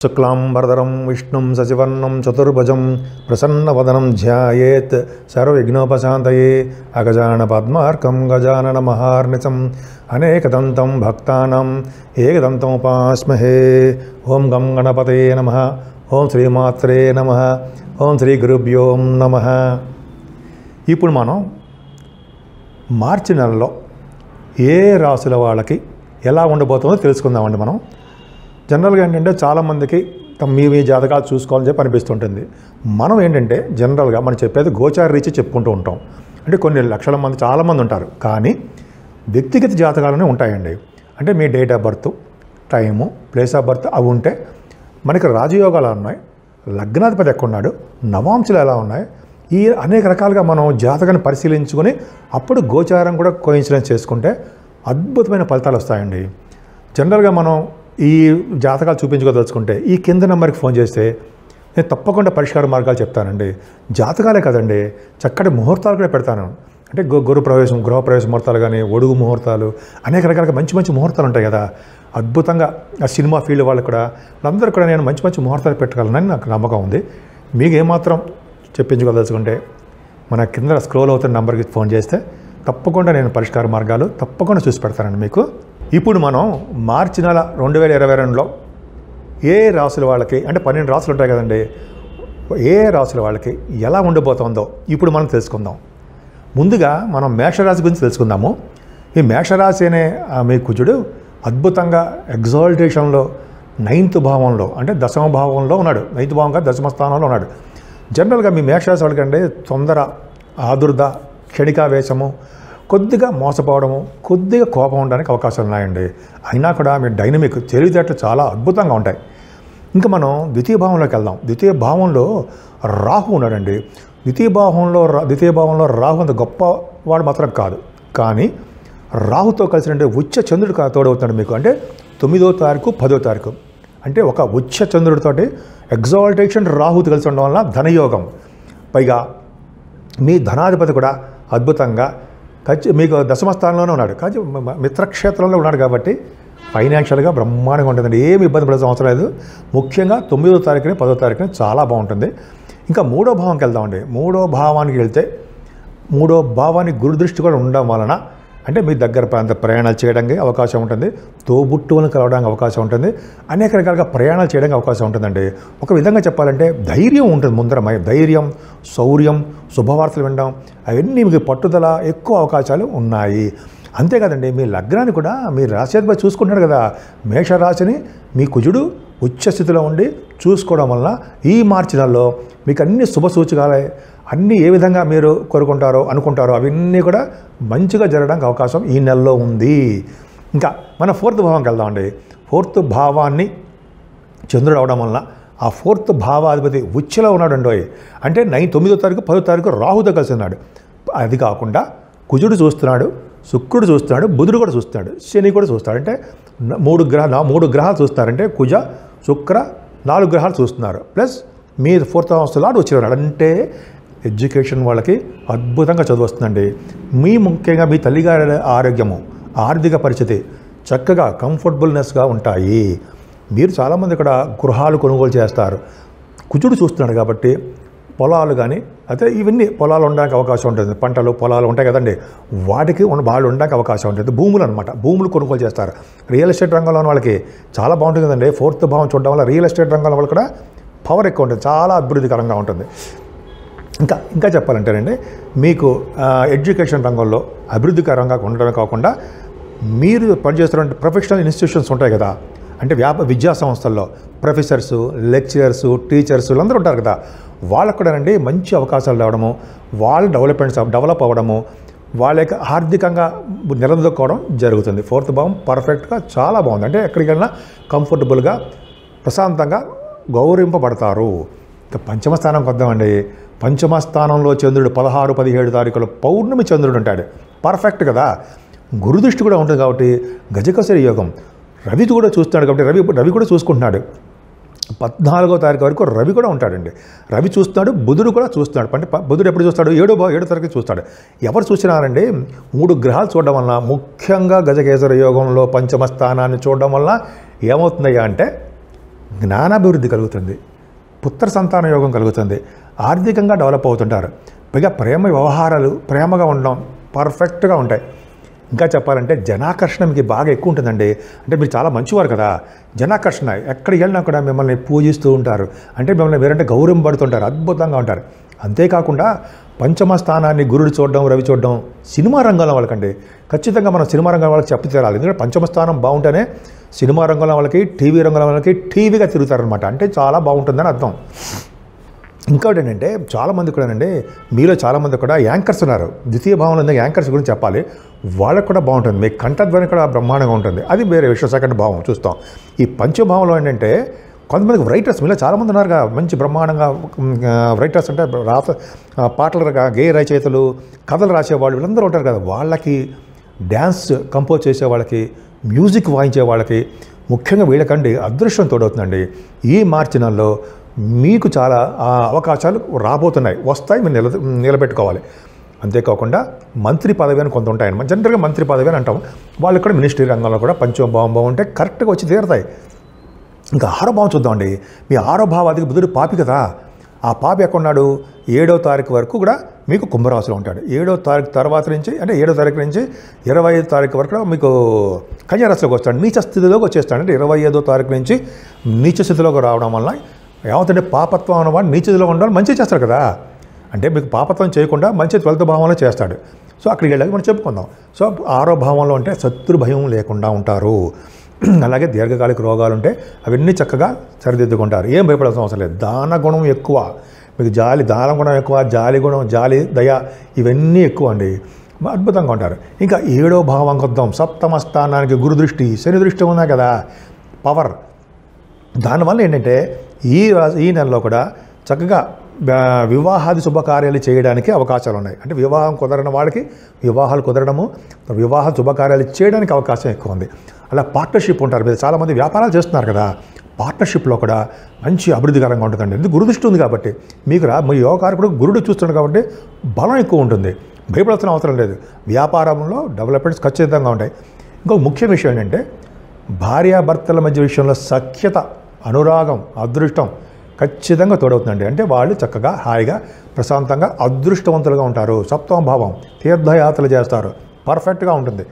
శుక్లాంబరధరం విష్ణుం సచివర్ణం చతుర్భుజం ప్రసన్నవదనం ధ్యాయేత్ సర్వవిఘ్నోపశాంతయే అగజాన పద్మార్కం గజానన మహార్నిశం అనేకదంతం భక్తానాం ఏకదంతం ఉపాస్మహే ఓం గం గణపతే నమ ఓం శ్రీమాత్రే నమ ఓం శ్రీ గురుభ్యో నమ ఇప్పుడు మనం మార్చి నెలలో ఏ రాసుల వాళ్ళకి ఎలా ఉండబోతుందో తెలుసుకుందామండి మనం జనరల్గా ఏంటంటే చాలామందికి తమ మీ మీ జాతకాలు చూసుకోవాలని చెప్పి అనిపిస్తుంటుంది మనం ఏంటంటే జనరల్గా మనం చెప్పేది గోచార రీచి చెప్పుకుంటూ ఉంటాం అంటే కొన్ని లక్షల మంది చాలామంది ఉంటారు కానీ వ్యక్తిగత జాతకాలనే ఉంటాయండి అంటే మీ date of birth time place of birth అవి ఉంటే మనకి రాజయోగాలు ఉన్నాయి లగ్నాధిపతి ఎక్కడున్నాడు నవాంశలు ఎలా ఉన్నాయి ఈ అనేక రకాలుగా మనం జాతకాన్ని పరిశీలించుకొని అప్పుడు గోచారం కూడా కోయిన్సిడెన్స్ చేసుకుంటే అద్భుతమైన ఫలితాలు వస్తాయండి జనరల్గా మనం ఈ జాతకాలు చూపించుకోదలుచుకుంటే ఈ కింద నెంబర్కి ఫోన్ చేస్తే నేను తప్పకుండా పరిష్కార మార్గాలు చెప్తానండి జాతకాలే కదండి చక్కటి ముహూర్తాలు కూడా పెడతాను అంటే గు గురు ప్రవేశం గృహ ప్రవేశ ముహూర్తాలు కానీ ఒడుగు ముహూర్తాలు అనేక రకాలుగా మంచి మంచి ముహూర్తాలు ఉంటాయి కదా అద్భుతంగా ఆ సినిమా ఫీల్డ్ వాళ్ళకు కూడా వాళ్ళందరూ కూడా నేను మంచి మంచి ముహూర్తాలు పెట్టగలనని నాకు నమ్మకం ఉంది మీకు ఏమాత్రం చెప్పించుకోదలుచుకుంటే మన కింద స్క్రోల్ అవుతున్న నెంబర్కి ఫోన్ చేస్తే తప్పకుండా నేను పరిష్కార మార్గాలు తప్పకుండా చూసి పెడతానండి మీకు ఇప్పుడు మనం మార్చి నెల రెండు వేల ఇరవై రెండులో ఏ రాసుల వాళ్ళకి అంటే పన్నెండు రాసులు ఉంటాయి కదండి ఏ రాసుల వాళ్ళకి ఎలా ఉండబోతుందో ఇప్పుడు మనం తెలుసుకుందాం ముందుగా మనం మేషరాశి గురించి తెలుసుకుందాము ఈ మేషరాశి అనే ఆ మీ కుజుడు అద్భుతంగా ఎగ్జాల్టేషన్లో నైన్త్ భావంలో అంటే దశమ భావంలో ఉన్నాడు నైన్త్ భావంగా దశమ స్థానంలో ఉన్నాడు జనరల్గా మీ మేషరాశి వాళ్ళకంటే తొందర ఆదుర్ద క్షణికావేశము కొద్దిగా మోసపోవడము కొద్దిగా కోపం ఉండడానికి అవకాశాలు ఉన్నాయండి అయినా కూడా మీ డైనమిక్ తెలివితేటలు చాలా అద్భుతంగా ఉంటాయి ఇంకా మనం ద్వితీయ భావంలోకి వెళ్దాం ద్వితీయ భావంలో రాహు ఉన్నాడండి ద్వితీయ భావంలో రా- ద్వితీయ భావంలో రాహు అంత గొప్పవాడు మాత్రం కాదు కానీ రాహుతో కలిసినట్టు ఉచ్చ చంద్రుడు కా- తోడవుతాడు మీకు అంటే తొమ్మిదో తారీఖు పదో తారీఖు అంటే ఒక ఉచ్చ చంద్రుడితోటి ఎగ్జాల్టేషన్ రాహుతో కలిసి ఉండడం వల్ల ధనయోగం పైగా మీ ధనాధిపతి కూడా అద్భుతంగా ఖచ్చి మీకు దశమ స్థానంలోనే ఉన్నాడు కానీ మ- మ- మిత్రక్షేత్రంలో ఉన్నాడు కాబట్టి ఫైనాన్షియల్గా బ్రహ్మాండంగా ఉంటుందండి ఏమి ఇబ్బంది పడాల్సిన అవసరం లేదు ముఖ్యంగా తొమ్మిదో తారీఖుని పదో తారీఖుని చాలా బాగుంటుంది ఇంకా మూడో భావంకి వెళ్దామండి మూడో భావానికి వెళ్తే మూడో భావానికి గురుదృష్టి కూడా ఉండడం వలన అంటే మీ దగ్గర ప్రాంత ప్రయాణాలు చేయడానికి అవకాశం ఉంటుంది తోబుట్టువులను కలవడానికి అవకాశం ఉంటుంది అనేక రకాలుగా ప్రయాణాలు చేయడానికి అవకాశం ఉంటుందండి ఒక విధంగా చెప్పాలంటే ధైర్యం ఉంటుంది ముందర మై- ధైర్యం శౌర్యం శుభవార్తలు వినడం అవన్నీ మీకు పట్టుదల ఎక్కువ అవకాశాలు ఉన్నాయి అంతేకాదండి మీ లగ్నాన్ని కూడా మీ రాశ్యాధిపతి చూసుకుంటున్నాడు కదా మేషరాశిని మీ కుజుడు ఉచ్చ స్థితిలో ఉండి చూసుకోవడం వలన ఈ మార్చి నెలలో మీకు అన్ని శుభ సూచకాలే అన్నీ ఏ విధంగా మీరు కోరుకుంటారో అనుకుంటారో అవన్నీ కూడా మంచిగా జరగడానికి అవకాశం ఈ నెలలో ఉంది ఇంకా మన ఫోర్త్ భావంకి వెళ్దామండి ఫోర్త్ భావాన్ని చంద్రుడు అవడం వలన ఆ ఫోర్త్ భావాధిపతి ఉచ్చలో ఉన్నాడు అంటే నైన్ తొమ్మిదో తారీఖు పదో తారీఖు రాహుతో కలిసి ఉన్నాడు అది కాకుండా కుజుడు చూస్తున్నాడు శుక్రుడు చూస్తున్నాడు బుధుడు కూడా చూస్తున్నాడు శని కూడా చూస్తాడు అంటే న- మూడు గ్రహ నా- మూడు గ్రహాలు చూస్తున్నారంటే కుజ శుక్ర నాలుగు గ్రహాలు చూస్తున్నారు ప్లస్ మీ ఫోర్త్ హౌస్లో ఆడు వచ్చి ఉన్నాడు అంటే ఎడ్యుకేషన్ వాళ్ళకి అద్భుతంగా చదువు వస్తుందండి మీ ముఖ్యంగా మీ తల్లిగారి ఆరోగ్యము ఆర్థిక పరిస్థితి చక్కగా కంఫర్టబుల్నెస్గా ఉంటాయి మీరు చాలామంది ఇక్కడ గృహాలు కొనుగోలు చేస్తారు కుజుడు చూస్తున్నాడు కాబట్టి పొలాలు కానీ అయితే ఇవన్నీ పొలాలు ఉండడానికి అవకాశం ఉంటుంది పంటలు పొలాలు ఉంటాయి కదండి వాటికి ఉన్న వాళ్ళు ఉండడానికి అవకాశం ఉంటుంది భూములు అనమాట భూములు కొనుగోలు చేస్తారు రియల్ ఎస్టేట్ రంగంలో ఉన్న వాళ్ళకి చాలా బాగుంటుంది కదండి ఫోర్త్ భావం చూడడం వల్ల రియల్ ఎస్టేట్ రంగంలో వాళ్ళు కూడా పవర్ ఎక్కువ ఉంటుంది చాలా అభివృద్ధికరంగా ఉంటుంది ఇంకా ఇంకా చెప్పాలంటేనండి మీకు ఆ, ఎడ్యుకేషన్ రంగంలో అభివృద్ధికరంగా ఉండడమే కాకుండా మీరు పనిచేస్తున్న ప్రొఫెషనల్ ఇన్స్టిట్యూషన్స్ ఉంటాయి కదా అంటే వ్యాప విద్యా సంస్థల్లో ప్రొఫెసర్స్ లెక్చరర్స్ టీచర్స్ వీళ్ళందరూ ఉంటారు కదా వాళ్ళకు కూడానండి మంచి అవకాశాలు రావడము వాళ్ళ డెవలప్మెంట్స్ డెవలప్ అవ్వడము వాళ్ళ యొక్క ఆర్థికంగా నిలదొక్కోవడం జరుగుతుంది ఫోర్త్ భావం పర్ఫెక్ట్గా చాలా బాగుంది అంటే ఎక్కడికైనా కంఫర్టబుల్గా ప్రశాంతంగా గౌరవింపబడతారు ఇక పంచమ స్థానంకి వద్దామండి పంచమ స్థానంలో చంద్రుడు పదహారు పదిహేడు తారీఖులో పౌర్ణమి చంద్రుడు ఉంటాడు పర్ఫెక్ట్ కదా గురుదృష్టి కూడా ఉంటుంది కాబట్టి గజకసరి యోగం రవి కూడా చూస్తాడు కాబట్టి రవి రవి కూడా చూసుకుంటున్నాడు పద్నాలుగో తారీఖు వరకు రవి కూడా ఉంటాడండి రవి చూస్తున్నాడు బుధుడు కూడా చూస్తున్నాడు అంటే ప- బుధుడు ఎప్పుడు చూస్తాడు ఏడో బా ఏడో తారీఖు చూస్తాడు ఎవరు చూసినారండి మూడు గ్రహాలు చూడడం వలన ముఖ్యంగా గజకేసర యోగంలో పంచమ స్థానాన్ని చూడడం వల్ల ఏమవుతుందయ్యా అంటే జ్ఞానాభివృద్ధి కలుగుతుంది పుత్ర సంతాన యోగం కలుగుతుంది ఆర్థికంగా డెవలప్ అవుతుంటారు పైగా ప్రేమ వ్యవహారాలు ప్రేమగా ఉండడం పర్ఫెక్ట్గా ఉంటాయి ఇంకా చెప్పాలంటే జనాకర్షణ మీకు బాగా ఎక్కువ ఉంటుందండి అంటే మీరు చాలా మంచివారు కదా జనాకర్షణ ఎక్కడికి వెళ్ళినా కూడా మిమ్మల్ని పూజిస్తూ ఉంటారు అంటే మిమ్మల్ని వేరంటే గౌరవింపడుతుంటారు అద్భుతంగా ఉంటారు అంతేకాకుండా పంచమ స్థానాన్ని గురుడు చూడడం రవి చూడడం సినిమా రంగంలో వాళ్ళకండి ఖచ్చితంగా మనం సినిమా రంగం వాళ్ళకి చెప్పి తీరాలి ఎందుకంటే పంచమ స్థానం బాగుంటేనే సినిమా రంగంలో వాళ్ళకి టీవీ రంగంలో వాళ్ళకి టీవీగా తిరుగుతారనమాట అంటే చాలా బాగుంటుందని అర్థం ఇంకోటి ఏంటంటే చాలామంది కూడానండి మీలో చాలామంది కూడా యాంకర్స్ ఉన్నారు ద్వితీయ భావంలో ఉన్న యాంకర్స్ గురించి చెప్పాలి వాళ్ళకు కూడా బాగుంటుంది మీ కంఠధ్వని కూడా బ్రహ్మాండంగా ఉంటుంది అది వేరే విషయం సెకండ్ భావం చూస్తాం ఈ పంచభావంలో ఏంటంటే కొంతమంది రైటర్స్ మీలో చాలామంది ఉన్నారుగా మంచి బ్రహ్మాండంగా రైటర్స్ అంటే రాత ఆ, పాటలుగా గేయ రచయితలు కథలు రాసేవాళ్ళు వీళ్ళందరూ ఉంటారు కదా వాళ్ళకి డ్యాన్స్ కంపోజ్ చేసే వాళ్ళకి మ్యూజిక్ వాయించే వాళ్ళకి ముఖ్యంగా వీళ్ళకండి అదృష్టం తోడవుతుందండి ఈ మార్చి నెలలో మీకు చాలా ఆ, అవకాశాలు రాబోతున్నాయి వస్తాయి మీరు నిల నిలబెట్టుకోవాలి అంతేకాకుండా మంత్రి పదవి అని కొంత ఉంటాయి జనరల్గా మంత్రి పదవి అని అంటాం వాళ్ళకి కూడా మినిస్ట్రీ రంగంలో కూడా పంచమ భావం బాగుంటే కరెక్ట్గా వచ్చి తీరుతాయి ఇంకా ఆరో భావం చూద్దామండి మీ ఆరో భావాదికి బుధుడు పాపి కదా ఆ పాపి ఎక్కడున్నాడు ఏడో తారీఖు వరకు కూడా మీకు కుంభరాశిలో ఉంటాడు ఏడో తారీఖు తర్వాత నుంచి అంటే ఏడో తారీఖు నుంచి ఇరవై ఐదు తారీఖు వరకు కూడా మీకు కన్యారాశిలోకి వస్తాడు నీచ స్థితిలోకి వచ్చేస్తాడు అంటే ఇరవై ఐదో తారీఖు నుంచి నీచ స్థితిలోకి రావడం వల్ల ఏమవుతుంటే పాపత్వం అన్నవాడు నీచ స్థితిలో ఉండాలి మంచి చేస్తాడు కదా అంటే మీకు పాపత్వం చేయకుండా మంచి ట్వెల్త్ భావంలో చేస్తాడు సో అక్కడికి వెళ్ళాక మనం చెప్పుకుందాం సో ఆరో భావంలో ఉంటే శత్రు భయం లేకుండా ఉంటారు అలాగే దీర్ఘకాలిక రోగాలు ఉంటే అవన్నీ చక్కగా సరిదిద్దుకుంటారు ఏం భయపడాల్సిన అవసరం లేదు దాన గుణం ఎక్కువ మీకు జాలి దాన గుణం ఎక్కువ జాలి గుణం జాలి దయ ఇవన్నీ ఎక్కువ అండి అద్భుతంగా ఉంటారు ఇంకా ఏడో భావం కొద్దాం సప్తమ స్థానానికి గురు దృష్టి శని దృష్టి ఉన్నాయి కదా పవర్ దానివల్ల ఏంటంటే ఈ రా- ఈ నెలలో కూడా చక్కగా ఆ, వివాహాది శుభకార్యాలు చేయడానికి అవకాశాలు ఉన్నాయి అంటే వివాహం కుదరని వాళ్ళకి వివాహాలు కుదరడము వివాహ శుభకార్యాలు చేయడానికి అవకాశం ఎక్కువ ఉంది అలా పార్ట్నర్షిప్ ఉంటారు మీరు చాలామంది వ్యాపారాలు చేస్తున్నారు కదా పార్ట్నర్షిప్లో కూడా మంచి అభివృద్ధికరంగా ఉంటుందండి ఎందుకు గురుదృష్టి ఉంది కాబట్టి మీకు రా మీ యోగకారకుడు గురుడు చూస్తున్నాడు కాబట్టి బలం ఎక్కువ ఉంటుంది భయపడాల్సిన అవసరం లేదు వ్యాపారంలో డెవలప్మెంట్స్ ఖచ్చితంగా ఉంటాయి ఇంకొక ముఖ్య విషయం ఏంటంటే భార్యాభర్తల మధ్య విషయంలో సఖ్యత అనురాగం అదృష్టం ఖచ్చితంగా తోడవుతుందండి అంటే వాళ్ళు చక్కగా హాయిగా ప్రశాంతంగా అదృష్టవంతులుగా ఉంటారు సప్తమ భావం తీర్థయాత్రలు చేస్తారు పర్ఫెక్ట్గా ఉంటుంది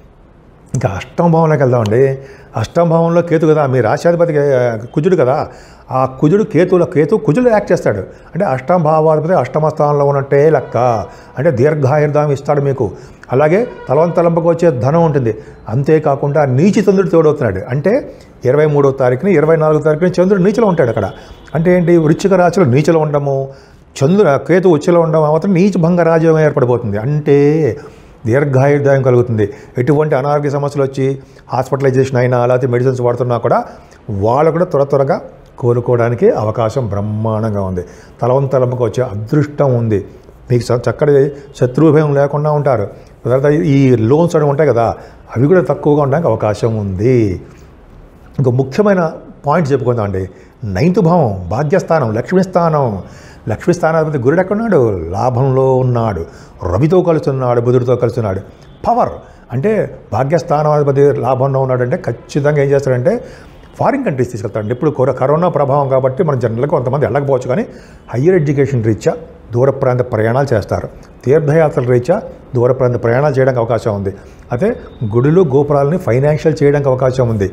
ఇంకా అష్టమ భావంలోకి వెళ్దామండి అష్టమ భావంలో కేతు కదా మీ రాశ్యాధిపతి ఆ, కుజుడు కదా ఆ కుజుడు కేతువులో కేతు కుజుడు యాక్ట్ చేస్తాడు అంటే అష్టమ భావాధిపతి అష్టమ స్థానంలో ఉన్నట్టే లెక్క అంటే దీర్ఘాయుర్దాం ఇస్తాడు మీకు అలాగే తలవంతలంపకు వచ్చే ధనం ఉంటుంది అంతేకాకుండా నీచి చంద్రుడు తోడవుతున్నాడు అంటే ఇరవై మూడో తారీఖుని ఇరవై నాలుగో తారీఖుని చంద్రుడు నీచలో ఉంటాడు అక్కడ అంటే ఏంటి వృచ్చిక రాశిలో నీచలో ఉండము చంద్ర కేతు ఉచ్చలో ఉండడం మాత్రం నీచ భంగ రాజ్యం ఏర్పడిపోతుంది అంటే దీర్ఘాయుర్దాయం కలుగుతుంది ఎటువంటి అనారోగ్య సమస్యలు వచ్చి హాస్పిటలైజేషన్ అయినా లేకపోతే మెడిసిన్స్ వాడుతున్నా కూడా వాళ్ళు కూడా త్వర త్వరగా కోలుకోవడానికి అవకాశం బ్రహ్మాండంగా ఉంది తలవంతలంపకు వచ్చే అదృష్టం ఉంది మీకు చ- చక్కటి శత్రుభయం లేకుండా ఉంటారు తర్వాత ఈ లోన్స్ అనేవి ఉంటాయి కదా అవి కూడా తక్కువగా ఉండడానికి అవకాశం ఉంది ఇంకో ముఖ్యమైన పాయింట్ చెప్పుకుందాం అండి నైన్త్ భావం భాగ్యస్థానం లక్ష్మీ స్థానం లక్ష్మీ స్థానాధిపతి గురుడు ఎక్కడున్నాడు లాభంలో ఉన్నాడు రవితో కలుస్తున్నాడు బుధుడితో కలుస్తున్నాడు పవర్ అంటే భాగ్యస్థానాధిపతి లాభంలో ఉన్నాడంటే ఖచ్చితంగా ఏం చేస్తాడంటే ఫారిన్ కంట్రీస్ తీసుకెళ్తాడు ఇప్పుడు కొర- కరోనా ప్రభావం కాబట్టి మనం జనరల్గా కొంతమంది వెళ్ళకపోవచ్చు కానీ హయ్యర్ ఎడ్యుకేషన్ రీత్యా దూర ప్రాంత ప్రయాణాలు చేస్తారు తీర్థయాత్రల రీత్యా దూర ప్రాంత ప్రయాణాలు చేయడానికి అవకాశం ఉంది అయితే గుడులు గోపురాలని ఫైనాన్షియల్ చేయడానికి అవకాశం ఉంది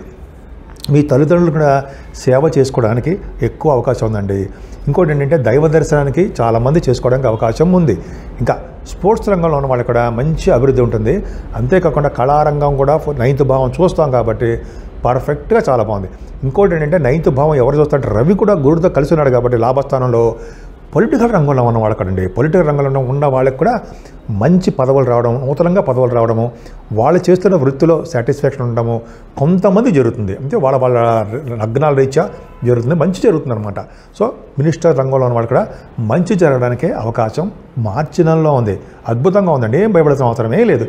మీ తల్లిదండ్రులు కూడా సేవ చేసుకోవడానికి ఎక్కువ అవకాశం ఉందండి ఇంకోటి ఏంటంటే దైవ దర్శనానికి చాలామంది చేసుకోవడానికి అవకాశం ఉంది ఇంకా స్పోర్ట్స్ రంగంలో ఉన్న వాళ్ళకి కూడా మంచి అభివృద్ధి ఉంటుంది అంతేకాకుండా కళారంగం కూడా నైన్త్ భావం చూస్తాం కాబట్టి పర్ఫెక్ట్గా చాలా బాగుంది ఇంకోటి ఏంటంటే నైన్త్ భావం ఎవరు చూస్తారంటే రవి కూడా గురుడితో కలిసి ఉన్నాడు కాబట్టి లాభస్థానంలో పొలిటికల్ రంగంలో ఉన్న వాళ్ళకి అండి పొలిటికల్ రంగంలో ఉన్న వాళ్ళకి కూడా మంచి పదవులు రావడం నూతనంగా పదవులు రావడము వాళ్ళు చేస్తున్న వృత్తిలో సాటిస్ఫాక్షన్ ఉండడము కొంతమంది జరుగుతుంది అంటే వాళ్ళ వాళ్ళ లగ్నాల రీత్యా జరుగుతుంది మంచి జరుగుతుంది అనమాట సో మినిస్టర్ రంగంలో ఉన్న వాళ్ళు కూడా మంచి జరగడానికే అవకాశం మార్చి నెలలో ఉంది అద్భుతంగా ఉందండి ఏం భయపడాల్సిన అవసరమే లేదు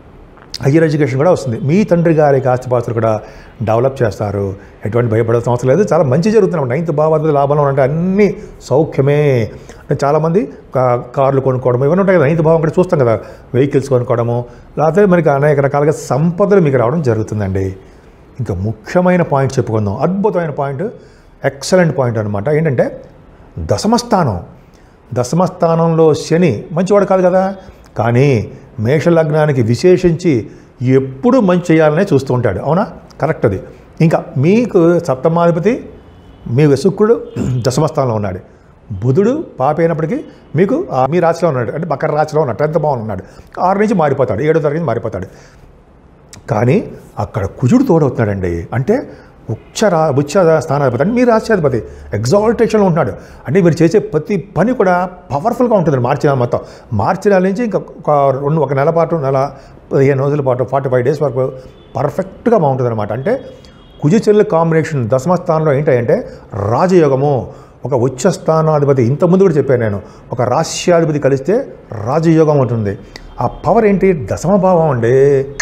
హయ్యర్ ఎడ్యుకేషన్ కూడా వస్తుంది మీ తండ్రి గారికి ఆస్తిపాస్తులు కూడా డెవలప్ చేస్తారు ఎటువంటి భయపడాల్సిన అవసరం లేదు చాలా మంచి జరుగుతుంది నైన్త్ భావాధిపతి లాభంలో అంటే అన్ని సౌఖ్యమే అంటే చాలామంది కా- కార్లు కొనుక్కోవడం ఇవన్నీ ఉంటాయి కదా నైన్త్ భావం కూడా చూస్తాం కదా వెహికల్స్ కొనుక్కోవడము లేకపోతే మనకి అనేక రకాలుగా సంపదలు మీకు రావడం జరుగుతుందండి ఇంకా ముఖ్యమైన పాయింట్ చెప్పుకుందాం అద్భుతమైన పాయింట్ ఎక్సలెంట్ పాయింట్ అనమాట ఏంటంటే దశమస్థానం దశమస్థానంలో శని మంచివాడు కాదు కదా కానీ మేషలగ్నానికి విశేషించి ఎప్పుడు మంచి చేయాలనే చూస్తూ ఉంటాడు అవునా కరెక్ట్ అది ఇంకా మీకు సప్తమాధిపతి మీ శుక్రుడు దశమస్థానంలో ఉన్నాడు బుధుడు పాప అయినప్పటికీ మీకు ఆ మీ రాశిలో ఉన్నాడు అంటే మకర రాశిలో ఉన్నాడు టెన్త్ భావన ఉన్నాడు ఆరు నుంచి మారిపోతాడు ఏడో తరగతి మారిపోతాడు కానీ అక్కడ కుజుడు తోడవుతున్నాడండి అంటే ఉచ్చ రా ఉచ్చ స్థానాధిపతి అంటే మీ రాష్ట్రాధిపతి ఎగ్జాల్టేషన్లో ఉంటున్నాడు అంటే మీరు చేసే ప్రతి పని కూడా పవర్ఫుల్గా ఉంటుంది మార్చి నెల మొత్తం మార్చి నెల నుంచి ఇంకా ఒక రెండు ఒక నెల పాటు నెల పదిహేను రోజుల పాటు ఫార్టీ ఫైవ్ డేస్ వరకు పర్ఫెక్ట్గా బాగుంటుంది అనమాట అంటే కుజ చెల్లి కాంబినేషన్ దశమ స్థానంలో ఏంటంటే రాజయోగము ఒక ఉచ్చ స్థానాధిపతి ఇంతకుముందు కూడా చెప్పాను నేను ఒక రాష్ట్రాధిపతి కలిస్తే రాజయోగం ఉంటుంది ఆ పవర్ ఏంటి దశమ భావం అండి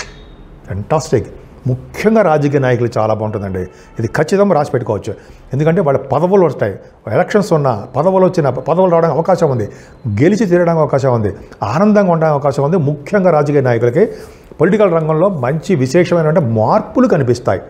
ఫెంటాస్టిక్ ముఖ్యంగా రాజకీయ నాయకులు చాలా బాగుంటుందండి ఇది ఖచ్చితంగా రాసి పెట్టుకోవచ్చు ఎందుకంటే వాళ్ళ పదవులు వస్తాయి ఎలక్షన్స్ ఉన్న పదవులు వచ్చిన పదవులు రావడానికి అవకాశం ఉంది గెలిచి తీరడానికి అవకాశం ఉంది ఆనందంగా ఉండడానికి అవకాశం ఉంది ముఖ్యంగా రాజకీయ నాయకులకి పొలిటికల్ రంగంలో మంచి విశేషమైన మార్పులు కనిపిస్తాయి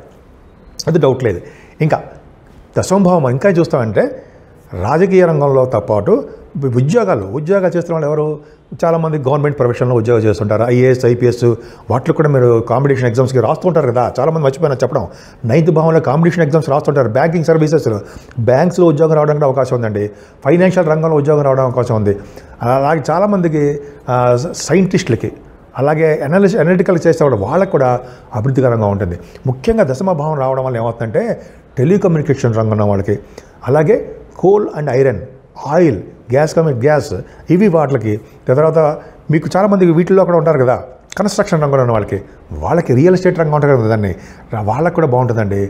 అది డౌట్ లేదు ఇంకా దశంభావం ఇంకా చూస్తామంటే రాజకీయ రంగంలో పాటు ఉద్యోగాలు ఉద్యోగాలు చేస్తున్న వాళ్ళు ఎవరు చాలామంది గవర్నమెంట్ ప్రొఫెషన్లో ఉద్యోగాలు చేస్తుంటారు ఐఏఎస్ ఐపీఎస్ వాటిలో కూడా మీరు కాంపిటీషన్ ఎగ్జామ్స్కి రాస్తుంటారు కదా చాలామంది మర్చిపోయినా చెప్పడం నైన్త్ భావంలో కాంపిటీషన్ ఎగ్జామ్స్ రాస్తుంటారు బ్యాంకింగ్ సర్వీసెస్ బ్యాంక్స్లో ఉద్యోగం రావడానికి అవకాశం ఉందండి ఫైనాన్షియల్ రంగంలో ఉద్యోగం రావడానికి అవకాశం ఉంది అలాగే చాలామందికి ఆ, సైంటిస్టులకి అలాగే అనలిస్ అనలిటికల్ చేసేవాడు వాళ్ళకు కూడా అభివృద్ధికరంగా ఉంటుంది ముఖ్యంగా దశమ భావం రావడం వల్ల ఏమవుతుందంటే టెలికమ్యూనికేషన్ రంగం ఉన్న వాళ్ళకి అలాగే coal and iron oil gas కమి గ్యాస్ ఇవి వాటికి తర్వాత మీకు చాలామంది వీటిల్లో కూడా ఉంటారు కదా కన్స్ట్రక్షన్ రంగంలో ఉన్న వాళ్ళకి వాళ్ళకి రియల్ ఎస్టేట్ రంగం ఉంటుంది కదా దాన్ని వాళ్ళకి కూడా బాగుంటుందండి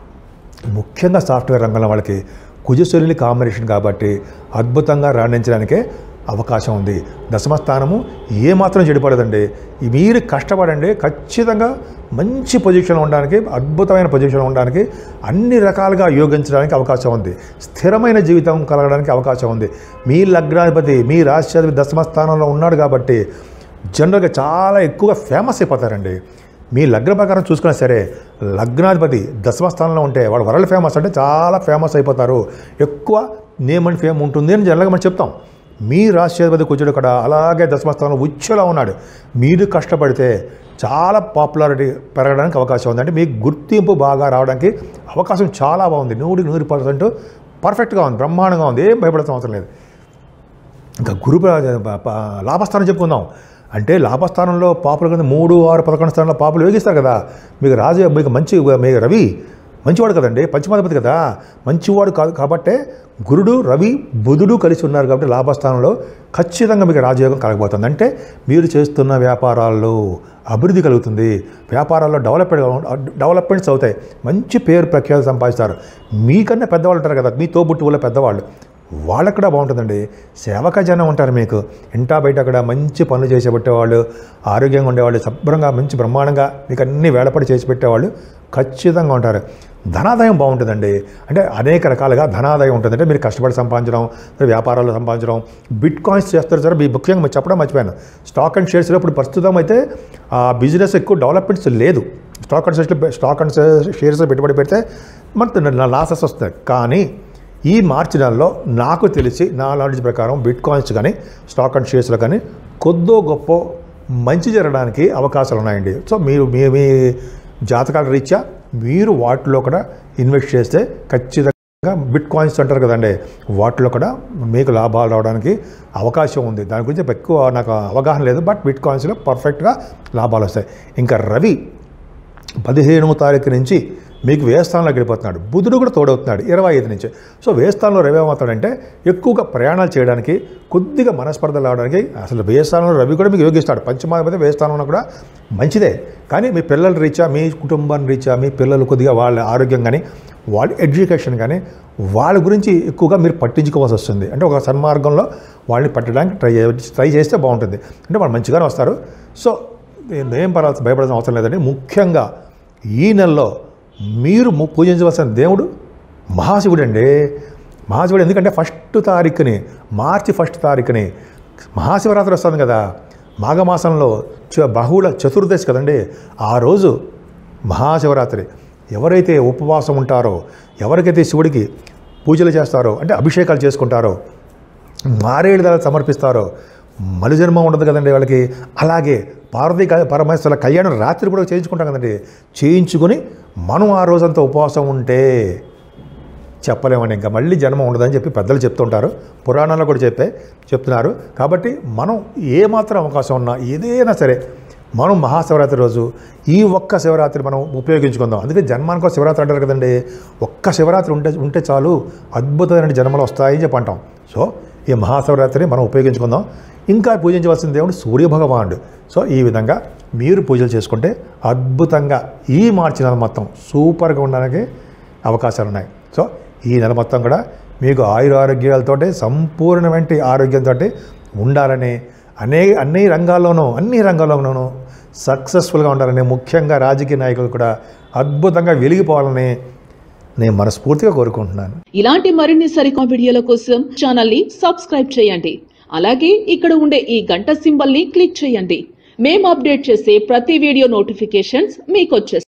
ముఖ్యంగా సాఫ్ట్వేర్ రంగంలో వాళ్ళకి కుజశూలిని కాంబినేషన్ కాబట్టి అద్భుతంగా రాణించడానికే అవకాశం ఉంది దశమ స్థానము ఏమాత్రం చెడిపడదండి ఈ మీరు కష్టపడండి ఖచ్చితంగా మంచి పొజిషన్లో ఉండడానికి అద్భుతమైన పొజిషన్లో ఉండడానికి అన్ని రకాలుగా యోగించడానికి అవకాశం ఉంది స్థిరమైన జీవితం కలగడానికి అవకాశం ఉంది మీ లగ్నాధిపతి మీ రాష్ట్రాధిపతి దశమ స్థానంలో ఉన్నాడు కాబట్టి జనరల్గా చాలా ఎక్కువగా ఫేమస్ అయిపోతారండి మీ లగ్న ప్రకారం చూసుకున్నా సరే లగ్నాధిపతి దశమ స్థానంలో ఉంటే వాడు వరల్డ్ ఫేమస్ అంటే చాలా ఫేమస్ అయిపోతారు ఎక్కువ నేమ్ అండ్ ఫేమ్ ఉంటుంది అని జనరల్గా మనం చెప్తాం మీ రాష్ట్రాధిపతి కూర్చోడు కూడా అలాగే దశమ స్థానంలో ఉచ్చలో ఉన్నాడు మీరు కష్టపడితే చాలా పాపులారిటీ పెరగడానికి అవకాశం ఉంది అంటే మీకు గుర్తింపు బాగా రావడానికి అవకాశం చాలా బాగుంది నూరు నూరు పర్సెంట్ పర్ఫెక్ట్గా ఉంది బ్రహ్మాండంగా ఉంది ఏం భయపడాల్సిన అవసరం లేదు ఇంకా గురు ప్ర- ప- ప- లాభస్థానం చెప్పుకుందాం అంటే లాభస్థానంలో పాపులు కింద మూడు ఆరు పదకొండు స్థానంలో పాపులు వేగిస్తారు కదా మీకు రాజు మీకు మంచి మీకు రవి మంచివాడు కదండి పంచమాధిపతి కదా మంచివాడు కాదు కాబట్టే గురుడు రవి బుధుడు కలిసి ఉన్నారు కాబట్టి లాభస్థానంలో ఖచ్చితంగా మీకు రాజయోగం కలగబోతుంది అంటే మీరు చేస్తున్న వ్యాపారాల్లో అభివృద్ధి కలుగుతుంది వ్యాపారాల్లో డెవలప్మెంట్ డెవలప్మెంట్స్ అవుతాయి మంచి పేరు ప్రఖ్యాతి సంపాదిస్తారు మీకన్నా పెద్దవాళ్ళు ఉంటారు కదా మీ తోబుట్టు వల్ల పెద్దవాళ్ళు వాళ్ళకు కూడా బాగుంటుందండి సేవక జనం ఉంటారు మీకు ఇంటా బయట అక్కడ మంచి పనులు చేసి పెట్టేవాళ్ళు ఆరోగ్యంగా ఉండేవాళ్ళు శుభ్రంగా మంచి బ్రహ్మాండంగా మీకు అన్ని వేళపడి చేసి పెట్టేవాళ్ళు ఖచ్చితంగా ఉంటారు ధనాదాయం బాగుంటుందండి అంటే అనేక రకాలుగా ధనాదాయం ఉంటుంది అంటే మీరు కష్టపడి సంపాదించడం మీరు వ్యాపారాలు సంపాదించడం బిట్ కాయిన్స్ చేస్తారు సరే మీ ముఖ్యంగా మీరు చెప్పడం మర్చిపోయాను స్టాక్ అండ్ షేర్స్లో ఇప్పుడు ప్రస్తుతం అయితే ఆ బిజినెస్ ఎక్కువ డెవలప్మెంట్స్ లేదు స్టాక్ అండ్ షేర్స్లో స్టాక్ అండ్ షేర్స్ పెట్టుబడి పెడితే మనకు లాసెస్ వస్తాయి కానీ ఈ మార్చి నెలలో నాకు తెలిసి నా నాలెడ్జ్ ప్రకారం బిట్ కాయిన్స్ కానీ స్టాక్ అండ్ షేర్స్లో కానీ కొద్దో గొప్ప మంచి జరగడానికి అవకాశాలు ఉన్నాయండి సో మీరు మీ మీ జాతకాల రీత్యా మీరు వాటిలో కూడా ఇన్వెస్ట్ చేస్తే ఖచ్చితంగా బిట్ కాయిన్స్ అంటారు కదండి వాటిలో కూడా మీకు లాభాలు రావడానికి అవకాశం ఉంది దాని గురించి ఎక్కువ నాకు అవగాహన లేదు బట్ బిట్ కాయిన్స్లో పర్ఫెక్ట్గా లాభాలు వస్తాయి ఇంకా రవి పదిహేనవ తారీఖు నుంచి మీకు వేస్థానంలో గడిపోతున్నాడు బుధుడు కూడా తోడవుతున్నాడు ఇరవై ఐదు నుంచి సో వేస్థానంలో రవి ఏమవుతాడంటే ఎక్కువగా ప్రయాణాలు చేయడానికి కొద్దిగా మనస్పర్ధలు రావడానికి అసలు వేస్థానంలో రవి కూడా మీకు యోగిస్తాడు పంచమాధిపతి వేస్థానంలో కూడా మంచిదే కానీ మీ పిల్లల రీత్యా మీ కుటుంబాన్ని రీత్యా మీ పిల్లలు కొద్దిగా వాళ్ళ ఆరోగ్యం కానీ వాళ్ళ ఎడ్యుకేషన్ కానీ వాళ్ళ గురించి ఎక్కువగా మీరు పట్టించుకోవాల్సి వస్తుంది అంటే ఒక సన్మార్గంలో వాళ్ళని పట్టడానికి ట్రై చే- ట్రై చేస్తే బాగుంటుంది అంటే వాళ్ళు మంచిగానే వస్తారు సో ఏం పర్వాలేదు భయపడాల్సిన అవసరం లేదండి ముఖ్యంగా ఈ నెలలో మీరు ము- పూజించవలసిన దేవుడు మహాశివుడు అండి మహాశివుడు ఎందుకంటే ఫస్ట్ తారీఖుని మార్చి ఫస్ట్ తారీఖుని మహాశివరాత్రి వస్తుంది కదా మాఘమాసంలో చ- బహుళ చతుర్దశి కదండి ఆ రోజు మహాశివరాత్రి ఎవరైతే ఉపవాసం ఉంటారో ఎవరికైతే శివుడికి పూజలు చేస్తారో అంటే అభిషేకాలు చేసుకుంటారో మారేడు దళాలు సమర్పిస్తారో మలి జన్మ ఉండదు కదండి వాళ్ళకి అలాగే పార్వతీ క- పరమేశ్వరుల కళ్యాణం రాత్రి కూడా చేయించుకుంటాం కదండి చేయించుకొని మనం ఆ రోజంతా ఉపవాసం ఉంటే చెప్పలేమండి ఇంకా మళ్ళీ జన్మ ఉండదని చెప్పి పెద్దలు చెప్తుంటారు పురాణాల్లో కూడా చెప్పే చెప్తున్నారు కాబట్టి మనం ఏ మాత్రం అవకాశం ఉన్నా ఏదైనా సరే మనం మహాశివరాత్రి రోజు ఈ ఒక్క శివరాత్రి మనం ఉపయోగించుకుందాం అందుకే జన్మానికి ఒక శివరాత్రి అంటారు కదండి ఒక్క శివరాత్రి ఉంటే ఉంటే చాలు అద్భుతమైన జన్మలు వస్తాయని చెప్పి అంటాం సో ఈ మహాశివరాత్రిని మనం ఉపయోగించుకుందాం ఇంకా పూజించవలసిన దేవుడు సూర్యభగవానుడు సో ఈ విధంగా మీరు పూజలు చేసుకుంటే అద్భుతంగా ఈ మార్చి నెల మొత్తం సూపర్గా ఉండడానికి అవకాశాలు ఉన్నాయి సో ఈ నెల మొత్తం కూడా మీకు ఆయుర ఆరోగ్యాలతోటి సంపూర్ణమైన ఆరోగ్యంతో ఉండాలని అనే అన్ని రంగాల్లోనూ అన్ని రంగాల్లోనూ సక్సెస్ఫుల్గా ఉండాలని ముఖ్యంగా రాజకీయ నాయకులు కూడా అద్భుతంగా వెలిగిపోవాలని నేను మనస్ఫూర్తిగా కోరుకుంటున్నాను ఇలాంటి మరిన్ని సరికొత్త వీడియోల కోసం ఛానల్ ని సబ్స్క్రైబ్ చేయండి అలాగే ఇక్కడ ఉండే ఈ గంట సింబల్ ని క్లిక్ చేయండి మేము అప్డేట్ చేసే ప్రతి వీడియో నోటిఫికేషన్స్ మీకు